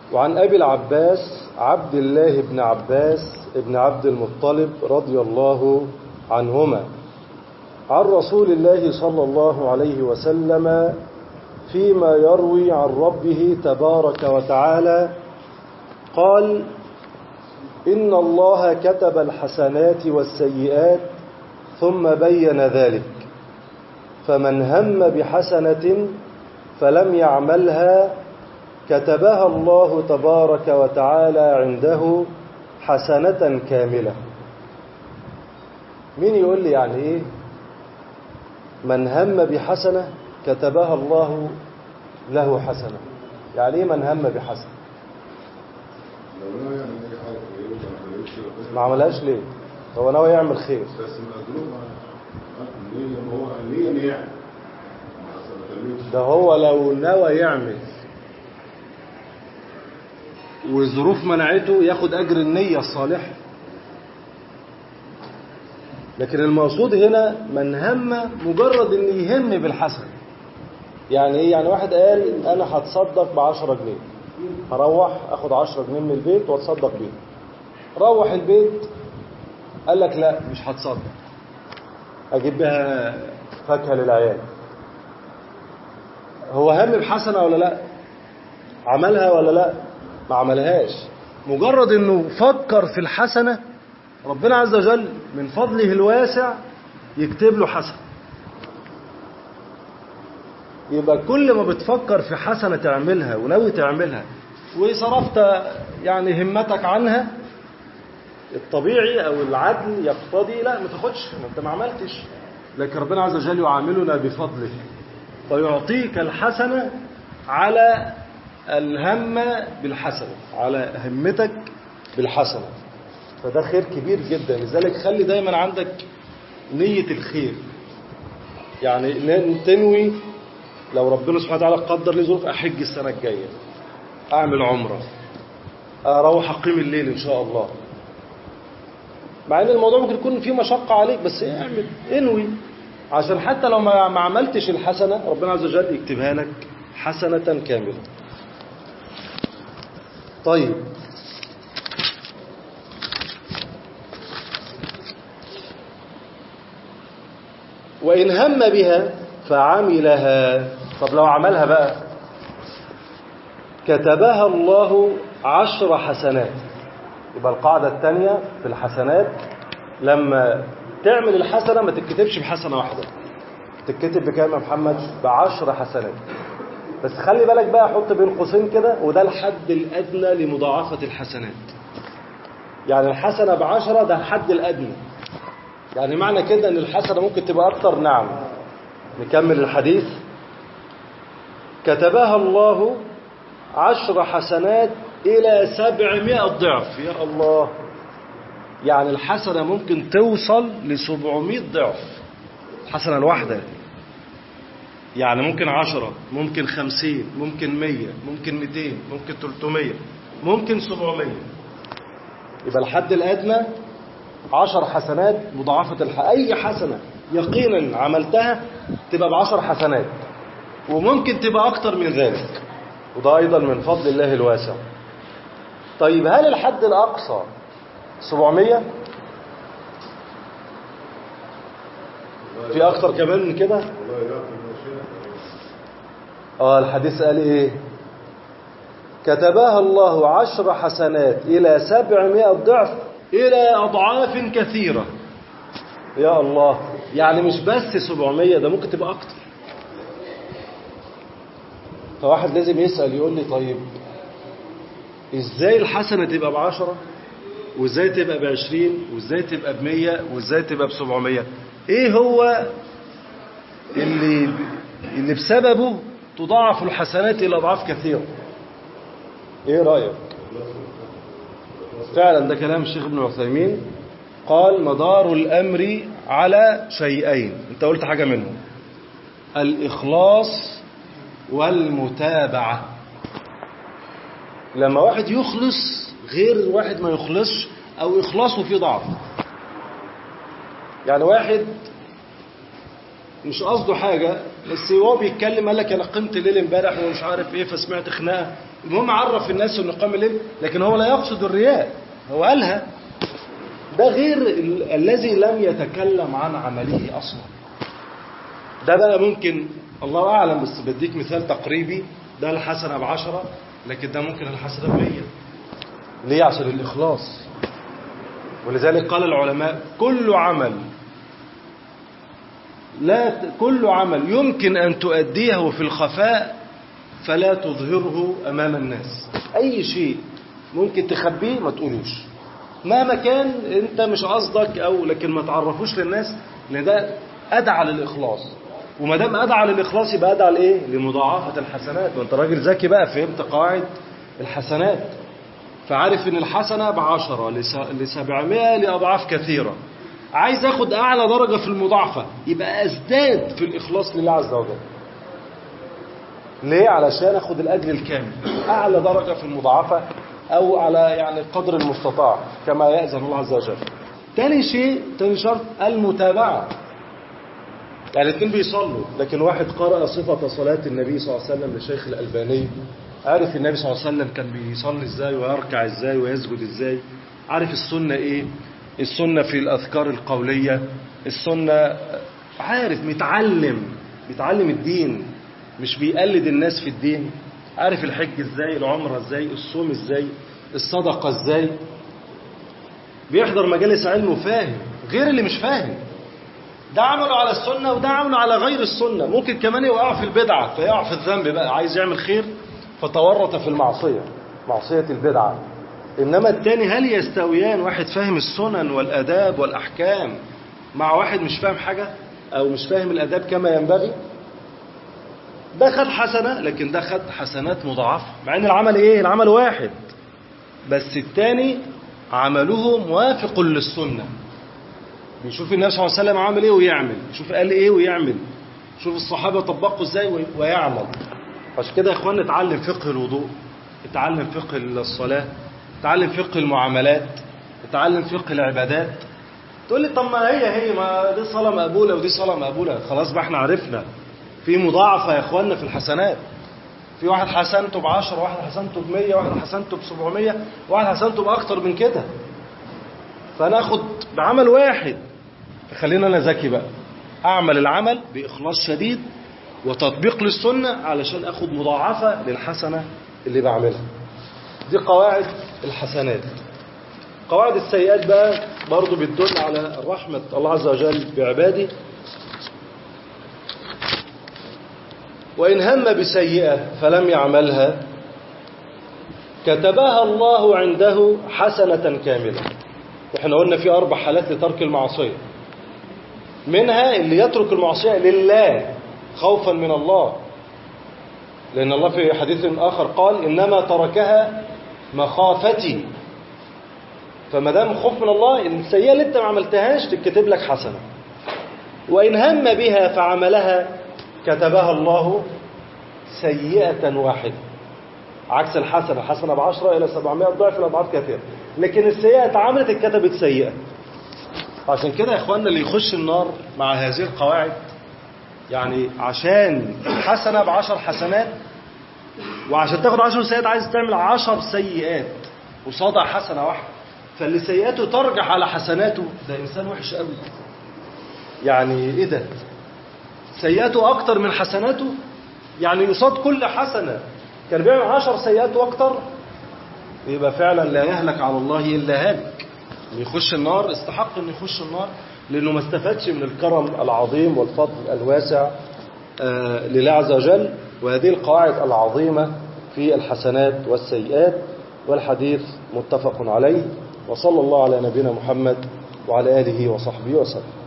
وعن أبي العباس عبد الله بن عباس بن عبد المطلب رضي الله عنهما عن رسول الله صلى الله عليه وسلم فيما يروي عن ربه تبارك وتعالى قال إن الله كتب الحسنات والسيئات ثم بين ذلك فمن هم بحسنة فلم يعملها كتبها الله تبارك وتعالى عنده حسنة كاملة مين يقول لي يعني ايه من هم بحسنة كتبها الله له حسنة يعني ايه من هم بحسنة لو ناوي يعمل اي حاجه كويسه ما عملتش ربنا ما عملهاش ليه هو ناوي يعمل خير بس مقدور النية ما هو النية نية ما تمتش ده هو لو نوى يعمل والظروف منعته ياخد أجر النية الصالحة لكن المقصود هنا من هم مجرد ان يهم بالحسن يعني ايه يعني واحد قال انا هتصدق بعشرة جنيه هروح اخد عشرة جنيه من البيت واتصدق بيهم روح البيت قال لك لا مش هتصدق اجيب بها فاكهة للعيال هو هم بحسنة ولا لا عملها ولا لا ما عملهاش مجرد انه فكر في الحسنة ربنا عز وجل من فضله الواسع يكتب له حسنة يبقى كل ما بتفكر في حسنة تعملها وناوي تعملها وصرفت يعني همتك عنها الطبيعي او العدل يقتضي لا ما تاخدش ما انت ما عملتش لكن ربنا عز وجل يعاملنا بفضله فيعطيك الحسنة على الهم بالحسنة على همتك بالحسنة فده خير كبير جدا لذلك خلي دايما عندك نية الخير يعني ن- تنوي لو ربنا سبحانه وتعالى قدر لي ظروف احج السنة الجاية اعمل عمرة اروح اقيم الليل ان شاء الله مع ان الموضوع ممكن يكون فيه مشقة عليك بس اعمل انوي عشان حتى لو ما ما عملتش الحسنة ربنا عز وجل يكتبها لك حسنة كاملة طيب وإن هم بها فعملها طب لو عملها بقى كتبها الله عشر حسنات يبقى القاعدة الثانية في الحسنات لما تعمل الحسنة ما تتكتبش بحسنة واحدة تتكتب بكام يا محمد بعشر حسنات بس خلي بالك بقى حط بين قوسين كده وده الحد الأدنى لمضاعفة الحسنات يعني الحسنة بعشرة ده الحد الأدنى يعني معنى كده ان الحسنة ممكن تبقى أكتر نعم نكمل الحديث كتبها الله عشر حسنات إلى سبعمائة ضعف يا الله يعني الحسنة ممكن توصل لسبعمائة ضعف الحسنة الواحدة يعني ممكن عشرة ممكن خمسين ممكن مية ممكن ميتين ممكن تلتمية ممكن سبعمية يبقى الحد الأدنى عشر حسنات مضاعفة الح... أي حسنة يقينا عملتها تبقى بعشر حسنات وممكن تبقى أكتر من ذلك وده أيضا من فضل الله الواسع طيب هل الحد الأقصى 700 في أكتر كمان من كده والله لا في المشيئة اه الحديث قال ايه كتبها الله عشر حسنات إلى سبعمائة ضعف إلى أضعاف كثيرة يا الله يعني مش بس سبعمية ده ممكن تبقى أكتر فواحد لازم يسأل يقول لي طيب إزاي الحسنة تبقى بعشرة وإزاي تبقى بعشرين وإزاي تبقى بمية وإزاي تبقى بسبعمية إيه هو اللي اللي بسببه تضاعف الحسنات إلى أضعاف كثيرة إيه رأيك فعلا ده كلام الشيخ ابن عثيمين قال مدار الأمر على شيئين انت قلت حاجة منهم الإخلاص والمتابعة لما واحد يخلص غير واحد ما يخلصش أو إخلاصه فيه ضعف يعني واحد مش قصده حاجة بس هو بيتكلم قال لك انا قمت الليل امبارح ومش عارف ايه فسمعت خناقه المهم عرف الناس انه قام الليل لكن هو لا يقصد الرياء هو قالها ده غير ال- الذي لم يتكلم عن عمله اصلا ده بقى ممكن الله اعلم بس بديك مثال تقريبي ده الحسنه بعشرة لكن ده ممكن الحسنه بمية ليه عشان الاخلاص ولذلك قال العلماء كل عمل لا ت- كل عمل يمكن أن تؤديه في الخفاء فلا تظهره أمام الناس أي شيء ممكن تخبيه ما تقولوش مهما كان أنت مش قصدك أو لكن ما تعرفوش للناس لأن ده أدعى للإخلاص وما دام أدعى للإخلاص يبقى أدعى لإيه؟ لمضاعفة الحسنات وأنت راجل ذكي بقى فهمت قواعد الحسنات فعارف ان الحسنة بعشرة لس- لسبعمائة لأضعاف كثيرة عايز اخد اعلى درجة في المضاعفة يبقى ازداد في الاخلاص لله عز وجل ليه علشان اخد الاجر الكامل اعلى درجة في المضاعفة او على يعني القدر المستطاع كما يأذن الله عز وجل تاني شيء تاني شرط المتابعة يعني الاثنين بيصلوا لكن واحد قرأ صفة صلاة النبي صلى الله عليه وسلم للشيخ الألباني عارف النبي صلى الله عليه وسلم كان بيصلي ازاي ويركع ازاي ويسجد ازاي عارف السنة ايه السنة في الأذكار القولية السنة عارف متعلم بيتعلم الدين مش بيقلد الناس في الدين عارف الحج ازاي العمرة ازاي الصوم ازاي الصدقة ازاي بيحضر مجالس علم وفاهم غير اللي مش فاهم ده عمله على السنة وده عمله على غير السنة ممكن كمان يقع في البدعة فيقع في الذنب بقى عايز يعمل خير فتورط في المعصية معصية البدعة إنما التاني هل يستويان واحد فاهم السنن والأداب والأحكام مع واحد مش فاهم حاجة أو مش فاهم الأداب كما ينبغي ده خد حسنة لكن ده خد حسنات مضاعفة مع إن العمل إيه العمل واحد بس التاني عمله موافق للسنة بيشوف النبي صلى الله عليه وسلم عمل ايه ويعمل يشوف قال ايه ويعمل شوف الصحابة طبقوا ازاي وي- ويعمل عشان كده يا اخوان نتعلم فقه الوضوء نتعلم فقه الصلاة نتعلم فقه المعاملات نتعلم فقه العبادات تقول لي طب ما هي هي ما دي صلاة مقبولة ودي صلاة مقبولة خلاص بقى احنا عرفنا في مضاعفة يا اخواننا في الحسنات في واحد حسنته بعشرة واحد حسنته بمية واحد حسنته بسبعمية واحد حسنته بأكتر من كده فناخد بعمل واحد خلينا انا ذكي بقى اعمل العمل باخلاص شديد وتطبيق للسنه علشان اخد مضاعفه للحسنه اللي بعملها دي قواعد الحسنات قواعد السيئات بقى برضو بتدل على رحمة الله عز وجل بعباده وإن هم بسيئة فلم يعملها كتبها الله عنده حسنة كاملة احنا قلنا في أربع حالات لترك المعصية منها اللي يترك المعصية لله خوفا من الله لأن الله في حديث آخر قال إنما تركها مخافتي فما دام خوف من الله السيئة اللي انت ما عملتهاش تكتب لك حسنة وإن هم بها فعملها كتبها الله سيئة واحدة عكس الحسنة الحسنة بعشرة إلى سبعمائة ضعف الأضعاف كثيرة لكن السيئة اتعملت اتكتبت سيئة عشان كده يا إخواننا اللي يخش النار مع هذه القواعد يعني عشان حسنة بعشر حسنات وعشان تاخد عشر سيئات عايز تعمل عشر سيئات وصادع حسنة واحدة فاللي سيئاته ترجح على حسناته ده إنسان وحش قوي يعني إيه ده سيئاته أكتر من حسناته يعني يصاد كل حسنة كان بيعمل عشر سيئات واكتر يبقى فعلا لا يهلك على الله إلا هالك اللي يخش النار استحق انه يخش النار لأنه ما استفادش من الكرم العظيم والفضل الواسع آه، لله عز وجل وهذه القواعد العظيمة في الحسنات والسيئات والحديث متفق عليه وصلى الله على نبينا محمد وعلى آله وصحبه وسلم